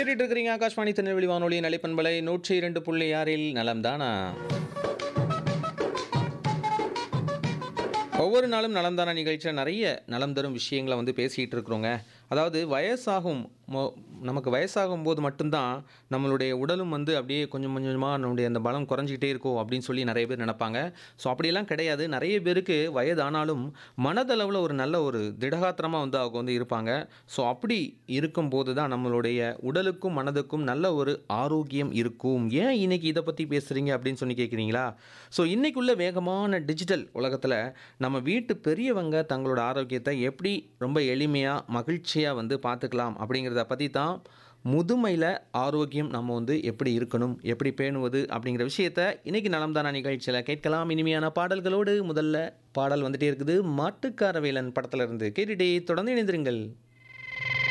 கேட்டுட்டு இருக்கிறீங்க ஆகாஷ்வாணி திருநெல்வேலி வானொலி நலைப்பண்பலை நூற்றி இரண்டு புள்ளி ஆறில் நலம் தானா ஒவ்வொரு நாளும் நலம் தானா நிகழ்ச்சியில் நிறைய நலம் தரும் விஷயங்களை வந்து பேசிகிட்டு இருக்கிறோங்க அதாவது வயசாகும் மோ- நமக்கு வயசாகும் போது மட்டும்தான் நம்மளுடைய உடலும் வந்து அப்படியே கொஞ்சம் கொஞ்சமாக நம்முடைய அந்த பலம் குறைஞ்சிக்கிட்டே இருக்கும் அப்படின்னு சொல்லி நிறைய பேர் நினைப்பாங்க ஸோ அப்படியெல்லாம் கிடையாது நிறைய பேருக்கு வயதானாலும் மனதளவில் ஒரு நல்ல ஒரு திடகாத்திரமாக வந்து அவங்க வந்து இருப்பாங்க ஸோ அப்படி இருக்கும்போது தான் நம்மளுடைய உடலுக்கும் மனதுக்கும் நல்ல ஒரு ஆரோக்கியம் இருக்கும் ஏன் இன்னைக்கு இதை பற்றி பேசுகிறீங்க அப்படின்னு சொல்லி கேட்குறீங்களா ஸோ இன்னைக்குள்ள வேகமான டிஜிட்டல் உலகத்தில் நம்ம வீட்டு பெரியவங்க தங்களோட ஆரோக்கியத்தை எப்படி ரொம்ப எளிமையாக மகிழ்ச்சியாக வந்து பார்த்துக்கலாம் அப்படிங்கிறத பற்றி தான் முதுமையில் ஆரோக்கியம் நம்ம வந்து எப்படி இருக்கணும் எப்படி பேணுவது அப்படிங்கிற விஷயத்த இன்னைக்கு நலம்தானா நிகழ்ச்சியில் கேட்கலாம் இனிமையான பாடல்களோடு முதல்ல பாடல் வந்துட்டே இருக்குது மாட்டுக்கார வேலன் படத்துல இருந்து கேட்டுட்டே தொடர்ந்து இணைந்திருங்கள்